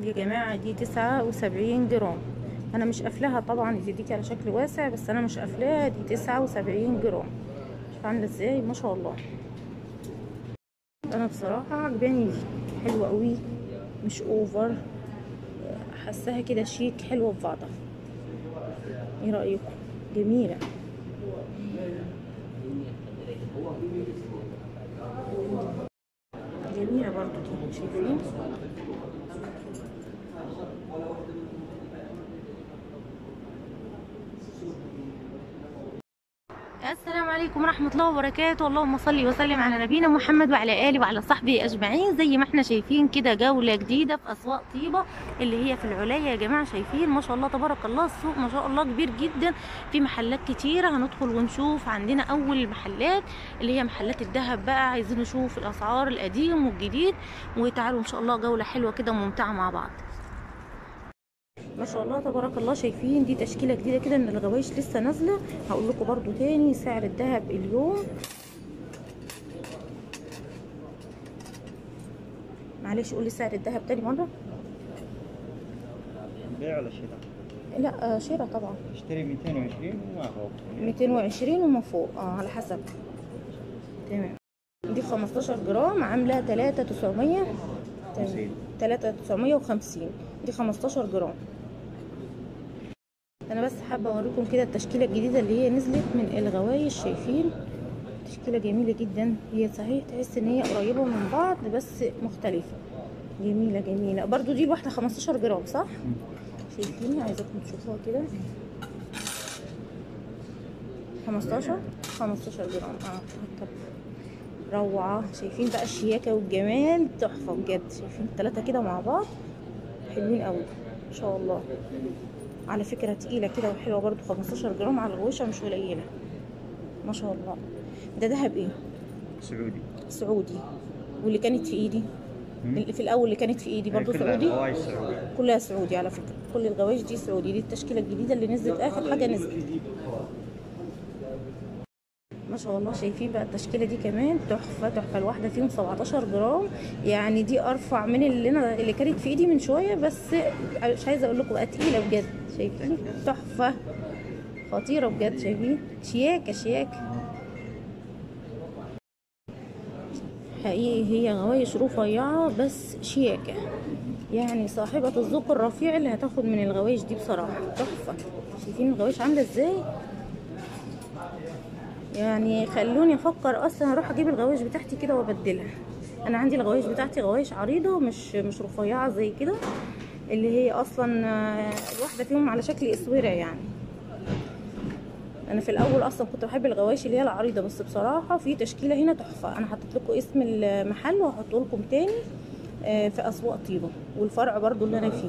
يا جماعة دي تسعة وسبعين جرام انا مش قافلاها طبعا دي على شكل واسع بس انا مش قافلاها دي تسعة وسبعين جرام شوف عاملة ازاي ما شاء الله انا بصراحة عجباني دي حلوة قوي مش اوفر حاساها كده شيك حلوة في بعضها ايه رأيكم جميلة جميلة برضو دي شايفين السلام عليكم ورحمة الله وبركاته اللهم صل وسلم على نبينا محمد وعلى آله وعلى صحبه أجمعين زي ما احنا شايفين كده جولة جديدة في أسواق طيبة اللي هي في العليا يا جماعة شايفين ما شاء الله تبارك الله السوق ما شاء الله كبير جدا في محلات كتيرة هندخل ونشوف عندنا أول المحلات اللي هي محلات الذهب بقى عايزين نشوف الأسعار القديم والجديد وتعالوا إن شاء الله جولة حلوة كده وممتعة مع بعض ما شاء الله تبارك الله شايفين دي تشكيله جديده كده من الغوايش لسه نازله هقول لكم برضو تاني سعر الذهب اليوم معلش قولي سعر الذهب تاني مره بيع ولا شراء؟ لا آه شراء طبعا اشتري 220 وما فوق 220 وما فوق اه على حسب تمام دي 15 جرام عامله 3900 تمام 3950 دي 15 جرام انا بس حابه اوريكم كده التشكيله الجديده اللي هي نزلت من الغوايش شايفين تشكيله جميله جدا هي صحيح تحس ان هي قريبه من بعض بس مختلفه جميله جميله برضو دي الواحده 15 جرام صح شايفين عايزاكم تشوفوها كده 15 15 جرام اه طب روعه شايفين بقى الشياكه والجمال تحفه بجد شايفين الثلاثه كده مع بعض حلوين قوي ان شاء الله على فكرة تقيلة كده وحلوة برضو 15 جرام على الغوشة مش قليلة ما شاء الله ده دهب ايه سعودي سعودي واللي كانت في ايدي اللي في الاول اللي كانت في ايدي برضو كلها سعودي غوايش سعودي كلها سعودي على فكرة كل الغوايش دي سعودي دي التشكيلة الجديدة اللي نزلت اخر حاجة نزلت ما شاء الله شايفين بقى التشكيله دي كمان تحفه تحفه الواحده فيهم 17 جرام يعني دي ارفع من اللي انا اللي كانت في ايدي من شويه بس مش عايزه اقول لكم بقى تقيله بجد شايفين تحفه خطيره بجد شايفين شياكه شياكه حقيقي هي غوايش رفيعه بس شياكه يعني صاحبة الذوق الرفيع اللي هتاخد من الغوايش دي بصراحة تحفة شايفين الغوايش عاملة ازاي يعني خلوني افكر اصلا اروح اجيب الغوايش بتاعتي كده وابدلها انا عندي الغوايش بتاعتي غوايش عريضه مش مش رفيعه زي كده اللي هي اصلا الواحده فيهم على شكل اسوره يعني انا في الاول اصلا كنت بحب الغوايش اللي هي العريضه بس بصراحه في تشكيله هنا تحفه انا حطيت لكم اسم المحل وهحطه لكم تاني في اسواق طيبه والفرع برضو اللي انا فيه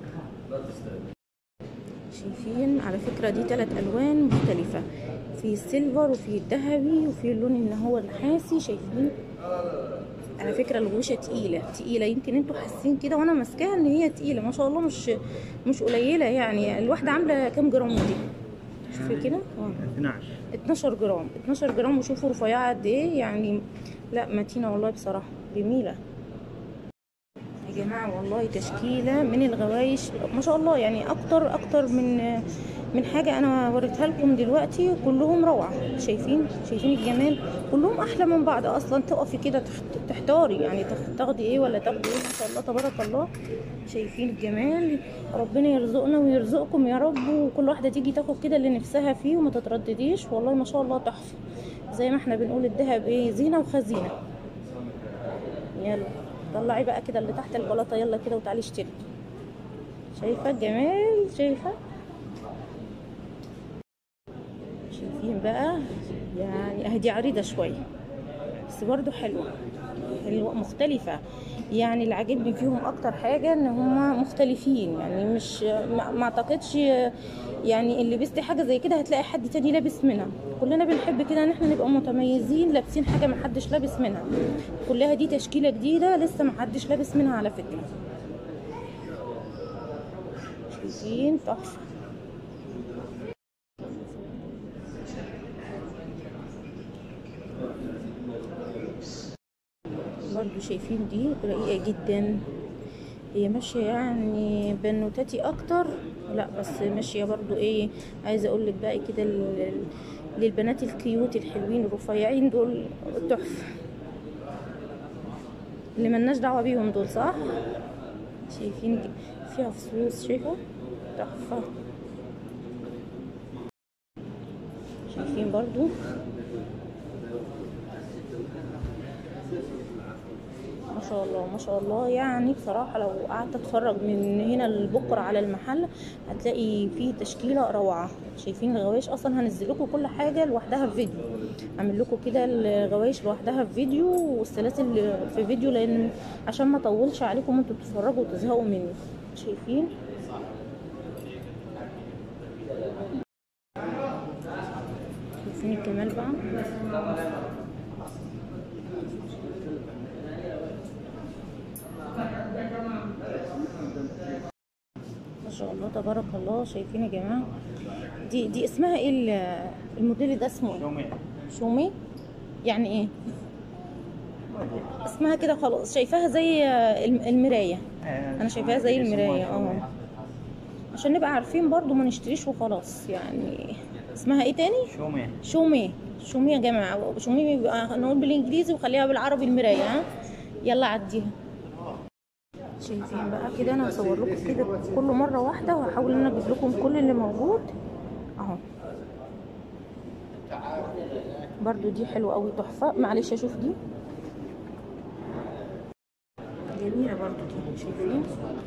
شايفين على فكره دي ثلاث الوان مختلفه في السيلفر وفي الذهبي وفي اللون اللي هو النحاسي شايفين على فكره الغوشه تقيله تقيله يمكن انتوا حاسين كده وانا ماسكاها ان هي تقيله ما شاء الله مش مش قليله يعني الواحده عامله كام جرام دي شوفي كده اه 12 12 جرام 12 جرام وشوفوا رفيعه قد ايه يعني لا متينه والله بصراحه جميله يا جماعه والله تشكيله من الغوايش ما شاء الله يعني اكتر اكتر من من حاجه انا وريتها لكم دلوقتي كلهم روعه شايفين شايفين الجمال كلهم احلى من بعض اصلا تقفي كده تحتاري يعني تاخدي ايه ولا تاخدي ايه ما شاء الله تبارك الله شايفين الجمال ربنا يرزقنا ويرزقكم يا رب وكل واحده تيجي تاخد كده اللي نفسها فيه وما تتردديش والله ما شاء الله تحفه زي ما احنا بنقول الذهب ايه زينه وخزينه يلا طلعي بقى كده اللي تحت البلاطه يلا كده وتعالي اشتري شايفه الجمال شايفه شايفين بقى يعني اهدي عريضه شويه بس برضو حلوه حلوه مختلفه يعني اللي عاجبني فيهم اكتر حاجه ان هما مختلفين يعني مش ما ما اعتقدش يعني اللي لبستي حاجه زي كده هتلاقي حد تاني لابس منها كلنا بنحب كده ان احنا نبقى متميزين لابسين حاجه ما حدش لابس منها كلها دي تشكيله جديده لسه ما حدش لابس منها على فكره شايفين تحفه برضو شايفين دي رقيقة جدا هي ماشية يعني بنوتاتي اكتر لا بس ماشية برضو ايه عايزة اقولك بقى كده لل- للبنات الكيوت الحلوين الرفيعين دول تحفة اللي ملناش دعوة بيهم دول صح شايفين فيها فصوص شايفة تحفة شايفين برضو ما شاء الله ما شاء الله يعني بصراحة لو قعدت اتفرج من هنا لبكرة على المحل هتلاقي فيه تشكيلة روعة شايفين الغوايش اصلا هنزل لكم كل حاجة لوحدها في فيديو اعمل لكم كده الغوايش لوحدها في فيديو والسلاسل في فيديو لان عشان ما اطولش عليكم انتوا تتفرجوا وتزهقوا مني شايفين شايفين الجمال بقى ما شاء الله تبارك الله شايفين يا جماعه دي دي اسمها ايه ال- الموديل ده اسمه ايه يومين شومي يعني ايه اسمها كده خلاص شايفاها زي الم- المرايه انا شايفاها زي المرايه اه عشان نبقى عارفين برضو ما نشتريش وخلاص يعني اسمها ايه تاني يومين شومي شومي يا جماعه شومي بيبقى نقول بالانجليزي وخليها بالعربي المرايه ها يلا عديها شايفين بقى كده انا هصور لكم كده كل مره واحده وهحاول ان انا اجيب لكم كل اللي موجود اهو برضو دي حلوه قوي تحفه معلش اشوف دي جميله برضو دي شايفين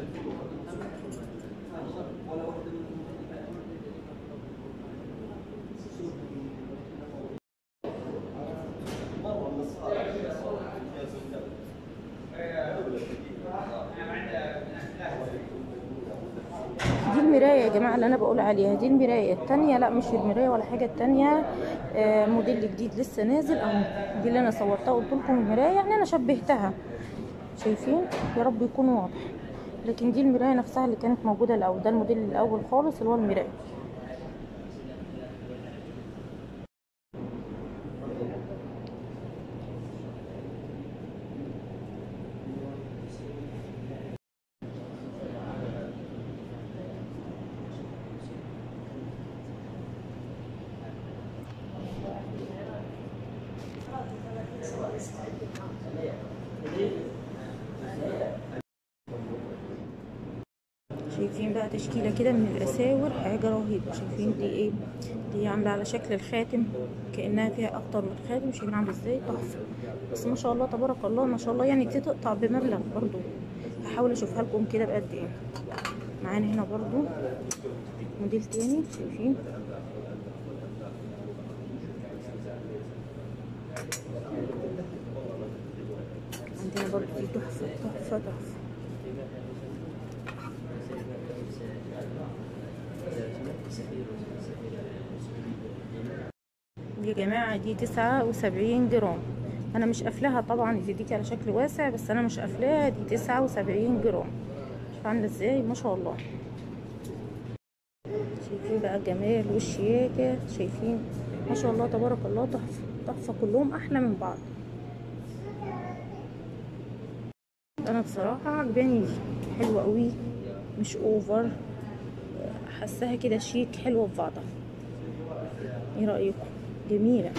دي المرايه يا جماعه اللي انا بقول عليها دي المرايه التانية لا مش المرايه ولا حاجه التانية آه موديل جديد لسه نازل اهو دي اللي انا صورتها قلت لكم المرايه يعني انا شبهتها شايفين يا رب يكون واضح لكن دي المرايه نفسها اللي كانت موجوده الاول ده الموديل الاول خالص اللي هو المرايه شايفين بقى تشكيلة كده من الأساور حاجة رهيبة شايفين دي ايه دي عاملة على شكل الخاتم كأنها فيها أكتر من خاتم شايفين عاملة ازاي تحفة بس ما شاء الله تبارك الله ما شاء الله يعني دي تقطع بمبلغ برضو هحاول اشوفها لكم كده بقد ايه معانا هنا برضو موديل تاني شايفين عندنا برضو دي تحفة تحفة تحفة يا جماعة دي تسعة وسبعين جرام أنا مش قافلاها طبعا دي ديكي على شكل واسع بس أنا مش قافلاها دي تسعة وسبعين جرام شوف عاملة ازاي ما شاء الله شايفين بقى الجمال والشياكة شايفين ما شاء الله تبارك الله تحفة تحفة كلهم أحلى من بعض أنا بصراحة عجباني دي حلوة قوي مش اوفر حاساها كده شيك حلوة في بعضها ايه رأيكم جميلة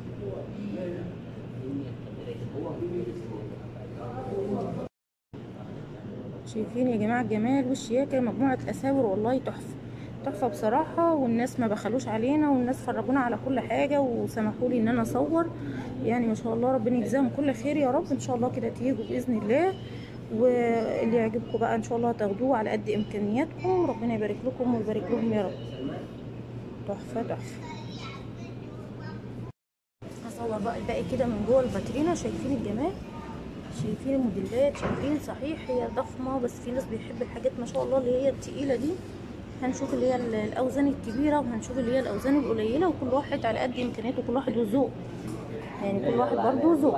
شايفين يا جماعة الجمال والشياكة مجموعة أساور والله تحفة تحفة بصراحة والناس ما بخلوش علينا والناس فرجونا على كل حاجة وسمحوا لي ان انا اصور يعني ما شاء الله ربنا يجزاهم كل خير يا رب ان شاء الله كده تيجوا بإذن الله واللي يعجبكم بقى ان شاء الله هتاخدوه على قد امكانياتكم ربنا يبارك لكم ويبارك لهم يا رب تحفة تحفة هصور بقى الباقي كده من جوه الفاترينا شايفين الجمال شايفين الموديلات شايفين صحيح هي ضخمه بس في ناس بيحب الحاجات ما شاء الله اللي هي التقيله دي هنشوف اللي هي ال- الاوزان الكبيره وهنشوف اللي هي الاوزان القليله وكل واحد على قد امكانياته كل واحد وذوق يعني كل واحد برضه ذوق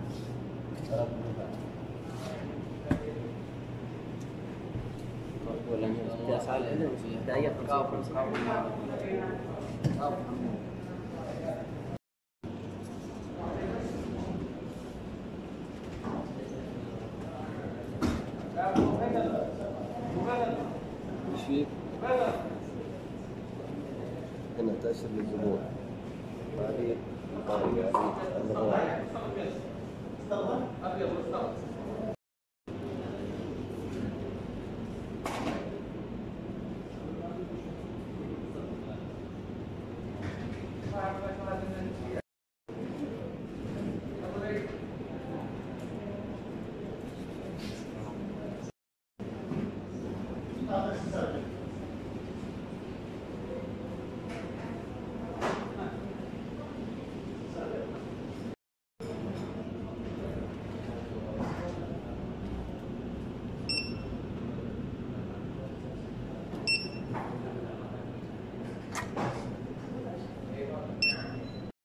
ولا دي اسعار كده ده هي 55 Thank فيه هنا تأشر للزبون هذه الطريقة النظام